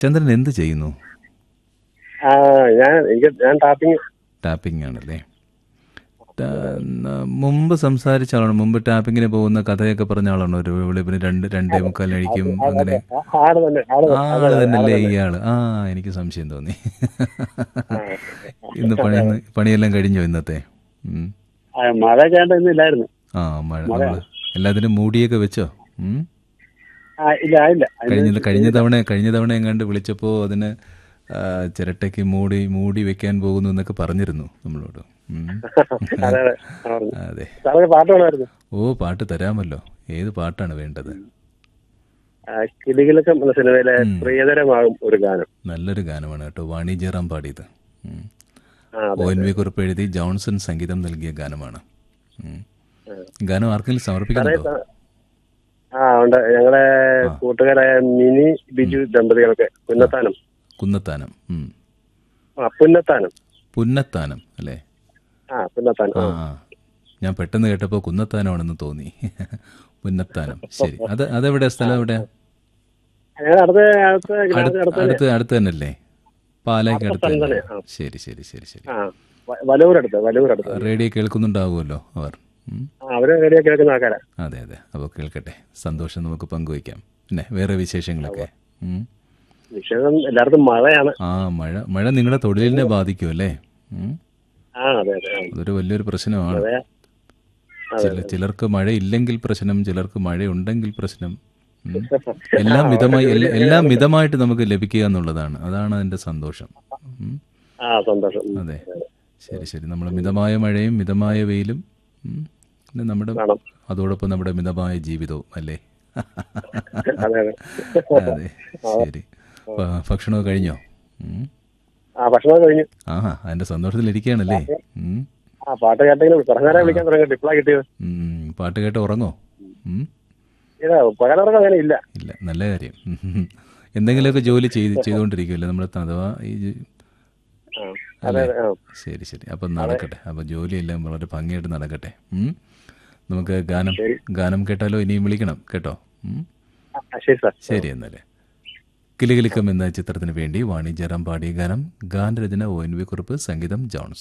ചന്ദ്രൻ എന്ത് ചെയ്യുന്നു ആ ഞാൻ എനിക്ക് ഞാൻ ടാപ്പിംഗ് ടാപ്പിംഗ് ആണല്ലേ ടാ- ന- മുമ്പ് സംസാരിച്ച ആളാണ് മുമ്പ് ടാപ്പിങ്ങിന് പോകുന്ന കഥയൊക്കെ പറഞ്ഞ ആളാണോ ഒരു വെളുപ്പിന് രണ്ട് രണ്ടേ മുക്കാൽ കഴിക്കും അങ്ങനെ ആട് തന്നെ ആട് ആ ആള് തന്നെയല്ലേ ഇയാള് ആ എനിക്ക് സംശയം തോന്നി ഇന്ന് പണി പണിയെല്ലാം കഴിഞ്ഞോ ഇന്നത്തെ ഉം. ആ, മഴ കേണ്ട ഇന്നില്ലായിരുന്നു ആ മഴ നമ്മള് എല്ലാത്തിനും മൂടിയൊക്കെ വെച്ചോ ഉം. ആ ഇല്ല ആയില്ല കഴിഞ്ഞ കഴിഞ്ഞ തവണ കഴിഞ്ഞ തവണ എങ്ങാണ്ട് വിളിച്ചപ്പോൾ അതിന് ആ, ചിരട്ടയ്ക്ക് മൂടി മൂടി വെക്കാൻ പോകുന്നു എന്നൊക്കെ പറഞ്ഞിരുന്നു നമ്മളോട് ഉം. അതെ അതെ ആ, പറഞ്ഞു. അതെ സാറേ പാട്ട് വേണമായിരുന്നു ഓ പാട്ട് തരാമല്ലോ ഏത് പാട്ടാണ് വേണ്ടത് ആ, കിളികിലക്കം എന്ന സിനിമയിലെ പ്രിയതരമാകും ഒരു ഗാനം നല്ലൊരു ഗാനമാണ് കേട്ടോ വാണി ജയറാം പാടിയത് ഉം. ആ ഒ എൻ വി കുറിപ്പ് എഴുതി ജോൺസൺ സംഗീതം നൽകിയ ഗാനമാണ് ഉം. ഗാനം ആർക്കെങ്കിലും സമർപ്പിക്കുന്നുണ്ടോ ആ ഉണ്ട് ഞങ്ങളെ കൂട്ടുകാരായ മിനി ബിജു ദമ്പതികളൊക്കെ പുന്നത്താനം കുന്നത്താനം ഉം. ആ പുന്നത്താനം പുന്നത്താനം അല്ലേ ആ പുന്നത്താനം ആ ആ ഞാൻ പെട്ടെന്ന് കേട്ടപ്പോൾ കുന്നത്താനമാണെന്ന് തോന്നി പുന്നത്താനം ശരി അത് അതെവിടെ സ്ഥലം എവിടെ ഞങ്ങൾ അടുത്ത അടുത്ത അടുത്ത് അടുത്ത അടുത്ത് അടുത്ത് തന്നെയല്ലേ പാലായ്ക്ക് അടുത്ത് തന്നെ, തന്നെ ആ. ശരി ശരി ശരി ശരി ആ വ- വലൂരടുത്ത് വലൂരടുത്ത് റേഡിയോ കേൾക്കുന്നുണ്ടാവുമല്ലോ അവർ ഉം. ആ അവര് റേഡിയോ കേൾക്കുന്ന ആൾക്കാരാ അതെ അതെ അപ്പോൾ കേൾക്കട്ടെ സന്തോഷം നമുക്ക് പങ്കുവയ്ക്കാം പിന്നെ വേറെ വിശേഷങ്ങളൊക്കെ ഉം. വിഷയം എല്ലായിടത്തും മഴയാണ് ആ മഴ മഴ നിങ്ങളുടെ തൊഴിലിനെ ബാധിക്കും അല്ലേ ഉം. ആ അതെ അതെ ആ, അതൊരു വലിയൊരു പ്രശ്നമാണ് അതെ ചില ചിലർക്ക് മഴയില്ലെങ്കിൽ പ്രശ്നം ചിലർക്ക് മഴയുണ്ടെങ്കിൽ പ്രശ്നം ഉം. എല്ലാം മിതമായി എല്ല- എല്ലാം മിതമായിട്ട് നമുക്ക് ലഭിക്കുക എന്നുള്ളതാണ് അതാണ് അതിന്റെ സന്തോഷം ഉം. ആ സന്തോഷം ഉം. അതെ ശരി ശരി നമ്മൾ മിതമായ മഴയും മിതമായ വെയിലും ഉം. പിന്നെ നമ്മുടെ വേണം അതോടൊപ്പം നമ്മുടെ മിതമായ ജീവിതവും അല്ലേ അതെ അതെ അതെ ശരി ഭ- ഭക്ഷണമൊക്കെ കഴിഞ്ഞോ ഉം. ആ ഭക്ഷണം കഴിഞ്ഞു ആഹാ അതിന്റെ സന്തോഷത്തിലിരിക്കുകയാണല്ലേ ഉം. ആ പാട്ട് കേട്ടെങ്കിലും കുറേ നേരം വിളിക്കാൻ തുടങ്ങിയിട്ട് ഇപ്പോഴാണ് കിട്ടിയത് ഉം. പാട്ട് കേട്ട് ഉറങ്ങോ ഉം. ഇതാ പകലുറക്കം അങ്ങനെ ഇല്ല ഇല്ല നല്ല കാര്യം ഉം. എന്തെങ്കിലുമൊക്കെ ജോലി ചെയ്ത് ചെയ്തുകൊണ്ടിരിക്കുമല്ലേ നമ്മൾ അഥവാ ഈ ജ- ആ അതെ അതെ ആ ശരി ശരി അപ്പം നടക്കട്ടെ അപ്പം ജോലിയെല്ലാം വളരെ ഭംഗിയായിട്ട് നടക്കട്ടെ ഉം. നമുക്ക് ഗാനം ഗാനം കേട്ടാലോ ഇനിയും വിളിക്കണം കേട്ടോ ഉം. ആ, ശരി സാർ ശരി എന്നാലേ കിലുകിലുക്കം എന്ന ചിത്രത്തിന് വേണ്ടി വാണി ജയറാം പാടിയ ഗാനം ഗാനരചന ഒ എൻ വി കുറിപ്പ് സംഗീതം ജോൺസ്